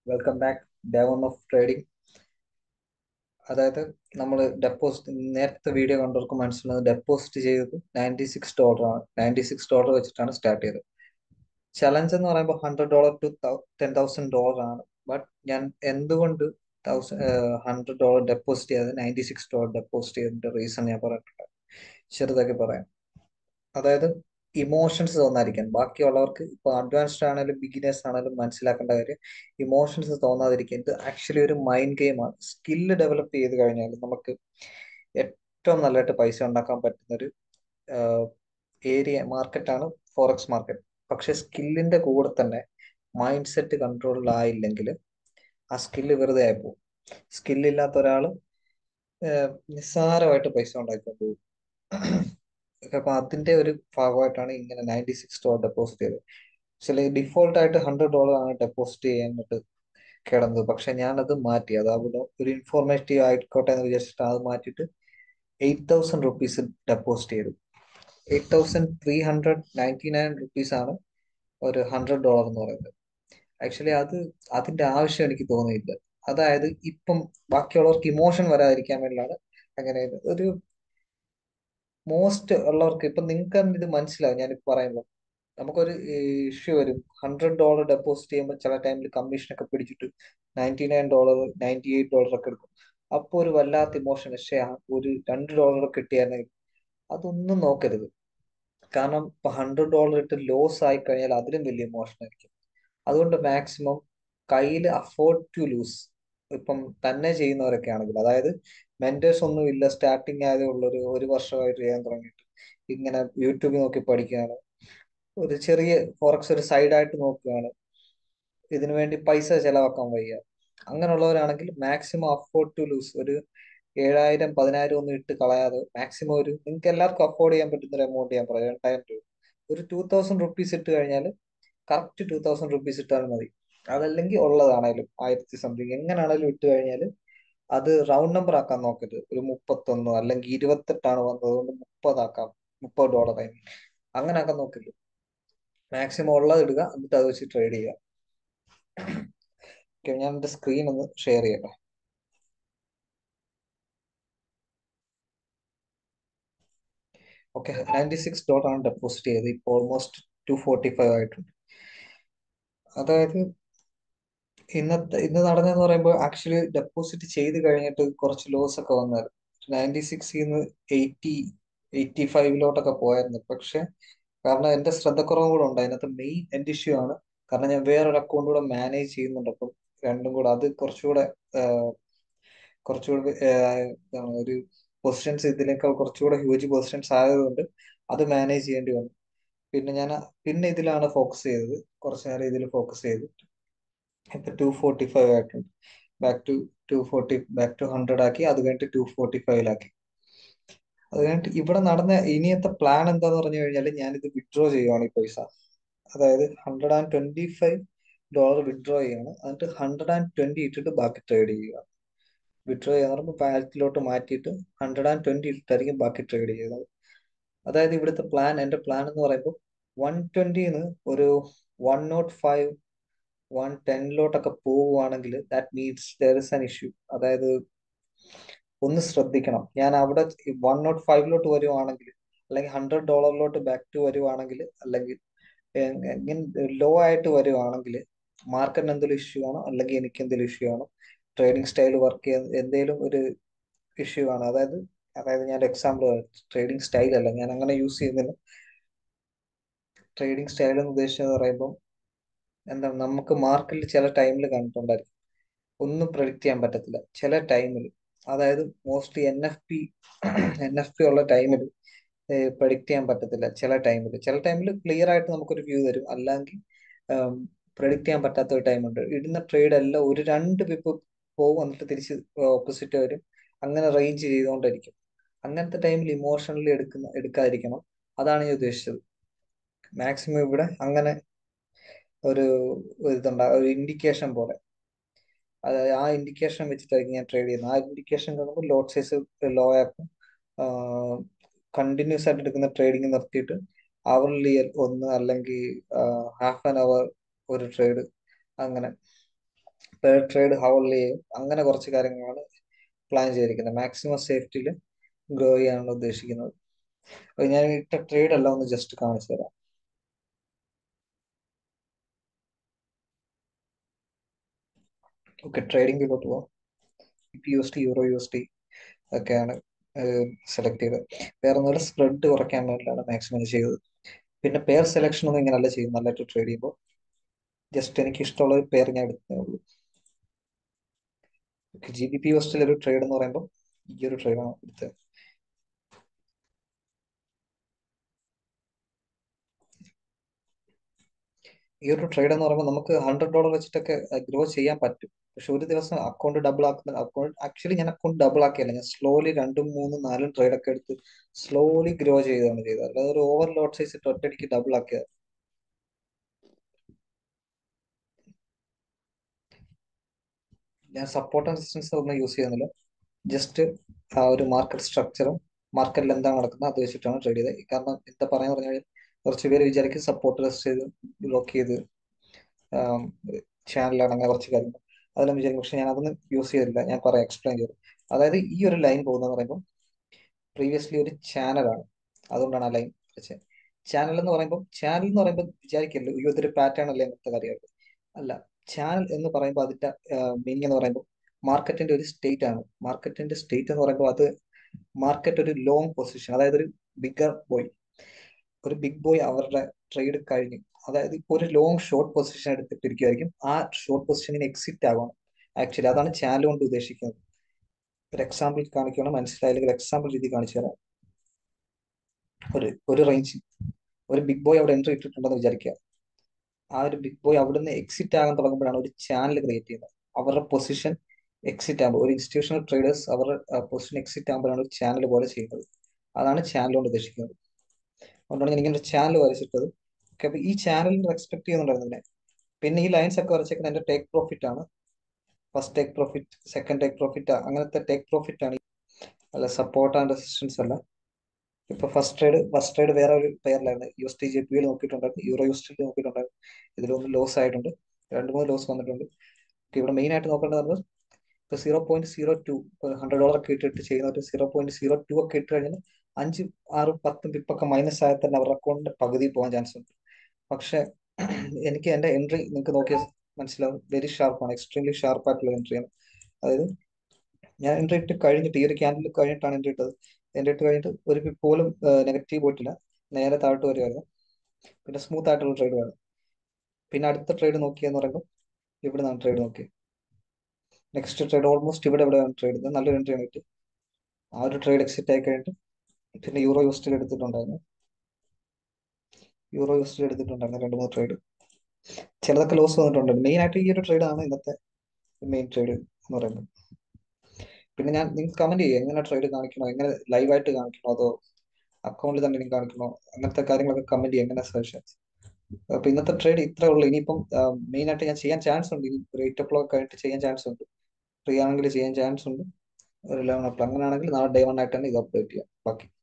welcome back day one of trading അതായത് നമ്മൾ deposit നേരത്തെ വീഡിയോ കണ്ടവർക്ക് മനസ്സിലായത് ഡെപ്പോസിറ്റ് ചെയ്തത് നയൻറ്റി സിക്സ് ഡോളറാണ് നയൻറ്റി സിക്സ് ഡോളർ വെച്ചിട്ടാണ് സ്റ്റാർട്ട് ചെയ്തത് ചലഞ്ച് എന്ന് പറയുമ്പോൾ hundred dollar to ten thousand dollar ആണ് ബട്ട് ഞാൻ എന്തുകൊണ്ട് തൗസൻഡ് ഹൺഡ്രഡ് ഡോളർ ഡെപ്പോസിറ്റ് ചെയ്തത് നയൻറ്റി സിക്സ് ഡോളർ ഡെപ്പോസിറ്റ് ചെയ്തതിന്റെ റീസൺ ഞാൻ പറഞ്ഞിട്ടുണ്ട് ചെറുതാക്കി പറയാം അതായത് ഇമോഷൻസ് തോന്നാതിരിക്കാൻ ബാക്കിയുള്ളവർക്ക് ഇപ്പോൾ അഡ്വാൻസ്ഡ് ആണെങ്കിലും ബിഗിനേഴ്സ് ആണെങ്കിലും മനസ്സിലാക്കേണ്ട കാര്യം ഇമോഷൻസ് തോന്നാതിരിക്കാൻ ഇത് ആക്ച്വലി ഒരു മൈൻഡ് ഗെയിമാണ് സ്കില്ല് ഡെവലപ്പ് ചെയ്ത് കഴിഞ്ഞാൽ നമുക്ക് ഏറ്റവും നല്ലതായിട്ട് പൈസ ഉണ്ടാക്കാൻ പറ്റുന്ന ഒരു ഏരിയ മാർക്കറ്റാണ് ഫോറക്സ് മാർക്കറ്റ് പക്ഷെ സ്കില്ലിന്റെ കൂടെ തന്നെ മൈൻഡ് സെറ്റ് കൺട്രോളിലായില്ലെങ്കിൽ ആ സ്കില്ല് വെറുതെ ആയി പോകും സ്കില്ലില്ലാത്ത ഒരാൾ നിസ്സാരമായിട്ട് പൈസ ഉണ്ടാക്കിക്കൊണ്ട് പോകും അപ്പൊ അതിന്റെ ഒരു ഭാഗമായിട്ടാണ് ഇങ്ങനെ നയൻറ്റി സിക്സ് ഡോളർ ഡെപ്പോസിറ്റ് ചെയ്തത് ചില ഡിഫോൾട്ട് ആയിട്ട് ഹൺഡ്രഡ് ഡോളർ ആണ് ഡെപ്പോസിറ്റ് ചെയ്യാനായിട്ട് കിടന്നത് പക്ഷെ ഞാനത് മാറ്റി അതാവുമ്പോൾ ഒരു ഇൻഫോർമേറ്റീവ് ആയിക്കോട്ടെ എന്ന് വിചാരിച്ചിട്ട് അത് മാറ്റിയിട്ട് എയ്റ്റ് തൗസൻഡ് റുപ്പീസ് ഡെപ്പോസിറ്റ് ചെയ്തു eight thousand three hundred ninety nine rupees ആണ് ഒരു ഹൺഡ്രഡ് ഡോളർ എന്ന് പറയുന്നത് ആക്ച്വലി അത് അതിന്റെ ആവശ്യം എനിക്ക് തോന്നിയില്ല അതായത് ഇപ്പം ബാക്കിയുള്ളവർക്ക് ഇമോഷൻ വരാതിരിക്കാൻ വേണ്ടിയാണ് അങ്ങനെ ഒരു മോസ്റ്റ് ഉള്ളവർക്ക് ഇപ്പൊ നിങ്ങൾക്ക് തന്നെ ഇത് മനസ്സിലാവും ഞാനിപ്പോ പറയുമ്പോൾ നമുക്കൊരു ഇഷ്യൂ വരും ഹൺഡ്രഡ് ഡോളർ ഡെപ്പോസിറ്റ് ചെയ്യുമ്പോൾ ചില ടൈമിൽ കമ്മീഷൻ ഒക്കെ പിടിച്ചിട്ട് ninety nine dollar ninety eight dollar ഒക്കെ എടുക്കും അപ്പോൾ ഒരു വല്ലാത്ത ഇമോഷൻ പക്ഷേ ഒരു രണ്ട് ഡോളർ കിട്ടിയായിരുന്നെങ്കിൽ അതൊന്നും നോക്കരുത് കാരണം ഇപ്പൊ ഹൺഡ്രഡ് ഡോളർ ഇട്ട് ലോസ് ആയി കഴിഞ്ഞാൽ അതിലും വലിയ ഇമോഷൻ ആയിരിക്കും അതുകൊണ്ട് മാക്സിമം കയ്യിൽ അഫോർഡ് ടു ലൂസ് ഇപ്പം തന്നെ ചെയ്യുന്നവരൊക്കെ ആണെങ്കിൽ അതായത് മെന്റേഴ്സ് ഒന്നും ഇല്ല സ്റ്റാർട്ടിങ് ആയതേ ഉള്ളൊരു ഒരു വർഷമായിട്ട് ചെയ്യാൻ തുടങ്ങിയിട്ട് ഇങ്ങനെ യൂട്യൂബിൽ നോക്കി പഠിക്കുകയാണ് ഒരു ചെറിയ ഫോറക്സ് ഒരു സൈഡായിട്ട് നോക്കുകയാണ് ഇതിനു വേണ്ടി പൈസ ചെലവാക്കാൻ വയ്യ അങ്ങനെയുള്ളവരാണെങ്കിൽ മാക്സിമം അഫോർഡ് ടു ലൂസ് ഒരു ഏഴായിരം പതിനായിരം ഒന്നും ഇട്ട് കളയാതെ മാക്സിമം ഒരു നിങ്ങൾക്ക് എല്ലാവർക്കും അഫോർഡ് ചെയ്യാൻ പറ്റുന്ന ഒരു എമൗണ്ട് ഞാൻ പറയാം രണ്ടായിരം രൂപ ഒരു ടൂ തൗസൻഡ് റുപ്പീസ് ഇട്ട് കഴിഞ്ഞാൽ കറക്റ്റ് ടൂ തൗസൻഡ് റുപ്പീസ് ഇട്ടാൽ മതി അതല്ലെങ്കിൽ ഉള്ളതാണേലും ആയിരത്തി സംതിങ് എങ്ങനെയാണേലും ഇട്ട് കഴിഞ്ഞാൽ അത് റൗണ്ട് നമ്പർ ആക്കാൻ നോക്കരുത് ഒരു മുപ്പത്തൊന്നോ അല്ലെങ്കിൽ ഇരുപത്തെട്ടാണ് വന്നത് അതുകൊണ്ട് മുപ്പതാക്കാം മുപ്പത് ഡോളർ ആയി അങ്ങനെ ആക്കാൻ നോക്കില്ല മാക്സിമം ഉള്ളത് ഇടുക എന്നിട്ട് അത് വെച്ച് ട്രേഡ് ചെയ്യുക ഞാൻ എന്റെ സ്ക്രീൻ ഒന്ന് ഷെയർ ചെയ്യട്ടെ ഓക്കെ നയൻറ്റി സിക്സ് ഡോളർ ആണ് ഡെപ്പോസിറ്റ് ചെയ്തത് ഇപ്പോൾ ഓൾമോസ്റ്റ് ടു ഫോർട്ടി ഫൈവ് ആയിട്ടുണ്ട് അതായത് ഇന്നത്തെ ഇന്ന് നടന്നതെന്ന് പറയുമ്പോൾ ആക്ച്വലി ഡെപ്പോസിറ്റ് ചെയ്ത് കഴിഞ്ഞിട്ട് കുറച്ച് ലോസ് ഒക്കെ വന്നായിരുന്നു നയൻറ്റി സിക്സിൽ നിന്ന് എയ്റ്റി എയ്റ്റി ഫൈവിലോട്ടൊക്കെ പോയായിരുന്നു പക്ഷെ കാരണം എന്റെ ശ്രദ്ധക്കുറവും കൂടെ ഉണ്ട് അതിനകത്ത് മെയിൻ എന്റെ ഇഷ്യൂ ആണ് കാരണം ഞാൻ വേറൊരു അക്കൗണ്ട് കൂടെ മാനേജ് ചെയ്യുന്നുണ്ട് അപ്പം രണ്ടും കൂടെ അത് കുറച്ചുകൂടെ കുറച്ചുകൂടെ ഒരു പൊസിഷൻസ് ഇതിനേക്കാൾ കുറച്ചുകൂടെ ഹ്യൂജ് പൊസിഷൻസ് ആയതുകൊണ്ട് അത് മാനേജ് ചെയ്യേണ്ടി വന്നു പിന്നെ ഞാൻ പിന്നെ ഇതിലാണ് ഫോക്കസ് ചെയ്തത് കുറച്ചു നേരം ഇതിൽ ഫോക്കസ് ചെയ്തു ഇപ്പൊ ടു ഫോർട്ടി ഫൈവ് ആയിട്ടുണ്ട് back to two forty back to hundred ആക്കി അത് കഴിഞ്ഞിട്ട് ടു ഫോർട്ടി ഫൈവിലാക്കി അത് കഴിഞ്ഞിട്ട് ഇവിടെ നടന്ന ഇനിയത്തെ പ്ലാൻ എന്താന്ന് പറഞ്ഞു കഴിഞ്ഞാൽ ഞാനിത് വിഡ്രോ ചെയ്യുവാണ് ഈ പൈസ അതായത് hundred and twenty five dollar withdraw ചെയ്യാണ് എന്നിട്ട് ഹൺഡ്രഡ് ആൻഡ് ട്വന്റി ഇട്ടിട്ട് ബാക്കി ട്രേഡ് ചെയ്യുക വിഡ്രോ ചെയ്യാന്ന് പറയുമ്പോൾ ബാലറ്റിലോട്ട് മാറ്റിയിട്ട് ഹൺഡ്രഡ് ആൻഡ് ട്വന്റി ഇട്ടിട്ടായിരിക്കും ബാക്കി ട്രേഡ് ചെയ്യുന്നത് അതായത് ഇവിടുത്തെ പ്ലാൻ എന്റെ പ്ലാൻ എന്ന് പറയുമ്പോൾ വൺ ട്വന്റിന്ന് ഒരു വൺ നോട്ട് ഫൈവ് വൺ ടെന്നിലോട്ടൊക്കെ പോവുകയാണെങ്കിൽ that means there is an issue അതായത് ഒന്ന് ശ്രദ്ധിക്കണം ഞാൻ അവിടെ വൺ നോട്ട് ഫൈവിലോട്ട് വരുവാണെങ്കിൽ അല്ലെങ്കിൽ ഹൺഡ്രഡ് ഡോളറിലോട്ട് ബാക്ക് ടു വരുവാണെങ്കിൽ അല്ലെങ്കിൽ ലോ ആയിട്ട് വരുവാണെങ്കിൽ മാർക്കറ്റിന് എന്തെങ്കിലും ഇഷ്യൂ ആണോ അല്ലെങ്കിൽ എനിക്ക് എന്തെങ്കിലും ഇഷ്യൂ ആണോ ട്രേഡിംഗ് സ്റ്റൈൽ വർക്ക് ചെയ്യുന്ന എന്തെങ്കിലും ഒരു ഇഷ്യൂ ആണ് അതായത് അതായത് ഞാൻ എക്സാമ്പിൾ ട്രേഡിംഗ് സ്റ്റൈൽ അല്ല ഞാൻ അങ്ങനെ യൂസ് ചെയ്യുന്നില്ല ട്രേഡിംഗ് സ്റ്റൈൽ എന്ന് ഉദ്ദേശിച്ചത് പറയുമ്പോൾ എന്താ നമുക്ക് മാർക്കറ്റിൽ ചില ടൈമിൽ കണ്ടിട്ടുണ്ടായിരിക്കും ഒന്നും പ്രഡിക്റ്റ് ചെയ്യാൻ പറ്റത്തില്ല ചില ടൈമിൽ അതായത് mostly N F P N F P ഉള്ള ടൈമിൽ പ്രഡിക്റ്റ് ചെയ്യാൻ പറ്റത്തില്ല ചില ടൈമിൽ ചില ടൈമിൽ ക്ലിയർ ആയിട്ട് നമുക്കൊരു വ്യൂ തരും അല്ലെങ്കിൽ പ്രഡിക്റ്റ് ചെയ്യാൻ പറ്റാത്ത ഒരു ടൈമുണ്ട് ഇടുന്ന ട്രേഡ് എല്ലാം ഒരു രണ്ട് പിപ്പ് പോകും എന്നിട്ട് തിരിച്ച് ഓപ്പോസിറ്റ് വരും അങ്ങനെ റേഞ്ച് ചെയ്തുകൊണ്ടിരിക്കും അങ്ങനത്തെ ടൈമിൽ ഇമോഷണലി എടുക്കുന്ന എടുക്കാതിരിക്കണം അതാണ് ഞാൻ ഉദ്ദേശിച്ചത് മാക്സിമം ഇവിടെ അങ്ങനെ ഒരു ഇതുണ്ട് ഒരു ഇൻഡിക്കേഷൻ പോലെ അതായത് ആ ഇൻഡിക്കേഷൻ വെച്ചിട്ടായിരിക്കും ഞാൻ ട്രേഡ് ചെയ്യുന്നത് ആ ഇൻഡിക്കേഷൻ കാണുമ്പോൾ ലോട്ട് സൈസ് ലോ ആക്കും കണ്ടിന്യൂസ് ആയിട്ട് എടുക്കുന്ന ട്രേഡിങ് നിർത്തിയിട്ട് അവർലി ഒന്ന് അല്ലെങ്കിൽ ഹാഫ് ആൻ അവർ ഒരു ട്രേഡ് അങ്ങനെ പെർ ട്രേഡ് ഹൗൾ ചെയ്യും അങ്ങനെ കുറച്ച് കാര്യങ്ങളാണ് പ്ലാൻ ചെയ്തിരിക്കുന്നത് മാക്സിമം സേഫ്റ്റിയിൽ ഗ്രോ ചെയ്യാനാണ് ഉദ്ദേശിക്കുന്നത് അപ്പൊ ഞാൻ ഇട്ട ട്രേഡ് എല്ലാം ഒന്ന് ജസ്റ്റ് കാണിച്ചു തരാം ഓക്കെ ട്രേഡിംഗിലോട്ട് പോവാം P U S T euro U S T ഒക്കെയാണ് സെലക്ട് ചെയ്തത് വേറെ ഒന്നുമില്ല സ്പ്രെഡ് കുറയ്ക്കാൻ വേണ്ടിയിട്ടാണ് മാക്സിമം ചെയ്തത് പിന്നെ പെയർ സെലക്ഷൻ ഒന്നും ഇങ്ങനല്ല ചെയ്യും നല്ലതായിട്ട് ട്രേഡ് ചെയ്യുമ്പോൾ ജസ്റ്റ് എനിക്ക് ഇഷ്ടമുള്ള ഒരു പെയർ ഞാൻ എടുത്തേ ഉള്ളൂ ജി ബി പി വെസ്റ്റിൽ ഒരു ട്രേഡ് എന്ന് പറയുമ്പോൾ ഈ ഒരു ട്രേഡാണ് എടുത്തത് ഈ ഒരു ട്രേഡ് എന്ന് പറയുമ്പോൾ നമുക്ക് ഹൺഡ്രഡ് ഡോളർ വെച്ചിട്ടൊക്കെ ഗ്രോ ചെയ്യാൻ പറ്റും പക്ഷെ ഒരു ദിവസം അക്കൗണ്ട് ഡബിൾ ആക്കുന്ന അക്കൗണ്ട് ആക്ച്വലി ഞാൻ അക്കൗണ്ട് ഡബിൾ ആക്കിയല്ല ഞാൻ സ്ലോലി രണ്ടും മൂന്നും നാലും ട്രേഡ് ഒക്കെ എടുത്ത് സ്ലോലി ഗ്രോ ചെയ്താണ് ചെയ്തത് അല്ലാതെ ഒരു ഓവർ ലോഡ് സൈസ് ഇട്ട് ഒറ്റയടിക്ക് ഡബിൾ ആക്കിയത് ഞാൻ സപ്പോർട്ട് ആൻഡ് റെസിസ്റ്റൻസ് ഒന്നും യൂസ് ചെയ്യുന്നില്ല ജസ്റ്റ് ആ ഒരു മാർക്കറ്റ് സ്ട്രക്ചറും മാർക്കറ്റിൽ എന്താണ് നടക്കുന്നത് അത് വെച്ചിട്ടാണ് ട്രേഡ് ചെയ്തത് കാരണം എന്താ പറയാന്ന് പറഞ്ഞാൽ കുറച്ച് പേര് വിചാരിക്കും സപ്പോർട്ട് റെസ്റ്റ് ചെയ്ത് ബ്ലോക്ക് ചെയ്ത് ചാനലാണ് അങ്ങനെ കുറച്ച് കാര്യങ്ങൾ അതെല്ലാം വിചാരിക്കും പക്ഷെ ഞാൻ അതൊന്നും യൂസ് ചെയ്തില്ല ഞാൻ പറയാം എക്സ്പ്ലെയിൻ ചെയ്തു അതായത് ഈ ഒരു ലൈൻ പോകുന്നതെന്ന് പറയുമ്പോൾ പ്രീവിയസ്ലി ഒരു ചാനലാണ് അതുകൊണ്ടാണ് ആ ലൈൻ വരച്ചത് ചാനൽ എന്ന് പറയുമ്പോൾ ചാനൽ എന്ന് പറയുമ്പോൾ വിചാരിക്കല്ലോ ഈ ഇതൊരു പാറ്റേൺ അല്ലേ എന്നത്തെ കാര്യമായിട്ട് അല്ല ചാനൽ എന്ന് പറയുമ്പോൾ അതിന്റെ മീനിങ് എന്ന് പറയുമ്പോൾ മാർക്കറ്റിന്റെ ഒരു സ്റ്റേറ്റ് ആണ് മാർക്കറ്റിന്റെ സ്റ്റേറ്റ് എന്ന് പറയുമ്പോൾ അത് മാർക്കറ്റ് ഒരു ലോങ് പൊസിഷൻ അതായത് ഒരു ബിഗർ ബോയ് ഒരു ബിഗ് ബോയ് അവരുടെ ട്രേഡ് കഴിഞ്ഞു അതായത് ഇപ്പോൾ ഒരു ലോങ് ഷോർട്ട് പൊസിഷൻ എടുത്തിട്ടിരിക്കുമായിരിക്കും ആ ഷോർട്ട് പൊസിഷനിന് എക്സിറ്റ് ആകണം ആക്ച്വലി അതാണ് ചാനൽ കൊണ്ട് ഉദ്ദേശിക്കുന്നത് ഒരു എക്സാമ്പിൾ കാണിക്കണം മനസ്സിലായില്ലെങ്കിൽ എക്സാമ്പിൾ രീതി കാണിച്ചു തരാം ഒരു ഒരു റേഞ്ച് ഒരു ബിഗ് ബോയ് അവിടെ എൻട്രി ഇട്ടിട്ടുണ്ടെന്ന് വിചാരിക്കുക ആ ഒരു ബിഗ് ബോയ് അവിടുന്ന് എക്സിറ്റ് ആകാൻ തുടങ്ങുമ്പോഴാണ് ഒരു ചാനൽ ക്രിയേറ്റ് ചെയ്യുന്നത് അവരുടെ പൊസിഷൻ എക്സിറ്റ് ആകുമ്പോൾ ഒരു ഇൻസ്റ്റിറ്റ്യൂഷണൽ ട്രേഡേഴ്സ് അവരുടെ പൊസിഷൻ എക്സിറ്റ് ആകുമ്പോഴാണ് ഒരു ചാനൽ പോലെ ചെയ്യുന്നത് അതാണ് ചാനൽ കൊണ്ട് ഉദ്ദേശിക്കുന്നത് അതുകൊണ്ടാണ് ഞാൻ ഇങ്ങനെ ഒരു ചാനൽ വരച്ചിട്ടത് ഓക്കെ അപ്പൊ ഈ ചാനലിൽ റെസ്പെക്ട് ചെയ്യുന്നുണ്ടായിരുന്നു ഇതിനെ പിന്നെ ഈ ലൈൻസ് ഒക്കെ വരച്ചേക്കുന്നത് എന്റെ ടേക്ക് പ്രോഫിറ്റ് ആണ് first take profit second take profit അങ്ങനത്തെ ടേക്ക് പ്രോഫിറ്റ് ആണ് അല്ല സപ്പോർട്ട് ആൻഡ് റെസിസ്റ്റൻസ് അല്ല ഇപ്പൊ ഫസ്റ്റ് ട്രേഡ് ഫസ്റ്റ് ട്രേഡ് വേറെ ഒരു പെയറിലായിരുന്നു U S T J P നോക്കിയിട്ടുണ്ടായിരുന്നു യൂറോ യു എസ് ടി നോക്കിയിട്ടുണ്ടായിരുന്നു ഇതിലൊന്ന് ലോസ് ആയിട്ടുണ്ട് രണ്ട് മൂന്ന് ലോസ് വന്നിട്ടുണ്ട് ഇവിടെ മെയിൻ ആയിട്ട് നോക്കേണ്ടത് പറഞ്ഞത് ഇപ്പൊ zero point zero two hundred dollar ഒക്കെ ഇട്ടിട്ട് ചെയ്യുന്ന ഒരു സീറോ പോയിന്റ് സീറോ ടു ഒക്കെ ഇട്ട് കഴിഞ്ഞാൽ അഞ്ച് ആറ് പത്ത് പിപ്പൊക്കെ മൈനസ് ആയാൽ തന്നെ അവരുടെ അക്കൗണ്ടിന്റെ പകുതി പോകാൻ ചാൻസ് ഉണ്ട് പക്ഷെ എനിക്ക് എന്റെ എൻട്രി നിങ്ങൾക്ക് നോക്കിയാൽ മനസ്സിലാവും വെരി ഷാർപ്പാണ് എക്സ്ട്രീംലി ഷാർപ്പ് ആയിട്ടുള്ള എൻട്രിയാണ് അതായത് ഞാൻ എൻട്രി ഇട്ട് കഴിഞ്ഞിട്ട് ഈ ഒരു ക്യാൻഡിൽ കഴിഞ്ഞിട്ടാണ് എൻട്രി ഇട്ടത് എൻട്രി ഇട്ട് കഴിഞ്ഞിട്ട് ഒരു പിപ്പ് പോലും നെഗറ്റീവ് പോയിട്ടില്ല നേരെ താഴോട്ട് വരുമായിരുന്നു പിന്നെ സ്മൂത്ത് ആയിട്ടുള്ള ട്രേഡ് വേണം പിന്നെ അടുത്ത ട്രേഡ് നോക്കിയെന്ന് പറയുമ്പോൾ ഇവിടെ നിന്നാണ് ട്രേഡ് നോക്കിയത് നെക്സ്റ്റ് ട്രേഡ് ഓൾമോസ്റ്റ് ഇവിടെ എവിടെയാണ് ട്രേഡ് ചെയ്തത് നല്ലൊരു എൻട്രി ആണ് കിട്ടി ആ ഒരു ട്രേഡ് എക്സിറ്റ് ആയി കഴിഞ്ഞിട്ട് പിന്നെ യൂറോ യൂസ്റ്റിൽ എടുത്തിട്ടുണ്ടായിരുന്നു യൂറോ യൂസ്റ്റിൽ എടുത്തിട്ടുണ്ടായിരുന്നു രണ്ട് മൂന്ന് ട്രേഡ് ചിലതൊക്കെ ലോസ് വന്നിട്ടുണ്ട് മെയിൻ ആയിട്ട് ഈ ഒരു ട്രേഡ് ആണ് ഇന്നത്തെ മെയിൻ ട്രേഡ് എന്ന് പറയുന്നത് പിന്നെ ഞാൻ നിങ്ങൾക്ക് കമന്റ് ചെയ്യുക എങ്ങനെ ട്രേഡ് കാണിക്കണോ എങ്ങനെ ലൈവായിട്ട് കാണിക്കണോ അതോ അക്കൗണ്ടിൽ തന്നെ എനിക്ക് കാണിക്കണോ അങ്ങനത്തെ കാര്യങ്ങളൊക്കെ കമന്റ് ചെയ്യുക എങ്ങനെ സജഷൻസ് അപ്പൊ ഇന്നത്തെ ട്രേഡ് ഇത്രേ ഉള്ളൂ ഇനിയിപ്പം മെയിൻ ആയിട്ട് ഞാൻ ചെയ്യാൻ ചാൻസ് ഉണ്ട് ഇനി ഒരു എയ്റ്റ് ഒ ക്ലോക്ക് ആയിട്ട് ചെയ്യാൻ ചാൻസ് ഉണ്ട് ഫ്രീ ആണെങ്കിൽ ചെയ്യാൻ ചാൻസ് ഉണ്ട് ഒരു ലെവൻ ഒ ക്ലോക്ക് അങ്ങനെയാണെങ്കിൽ നാളെ ഡേ വൺ ആയിട്ട് തന്നെ ഇത് അപ്ഡേറ്റ് ചെയ്യാം ബാക്കി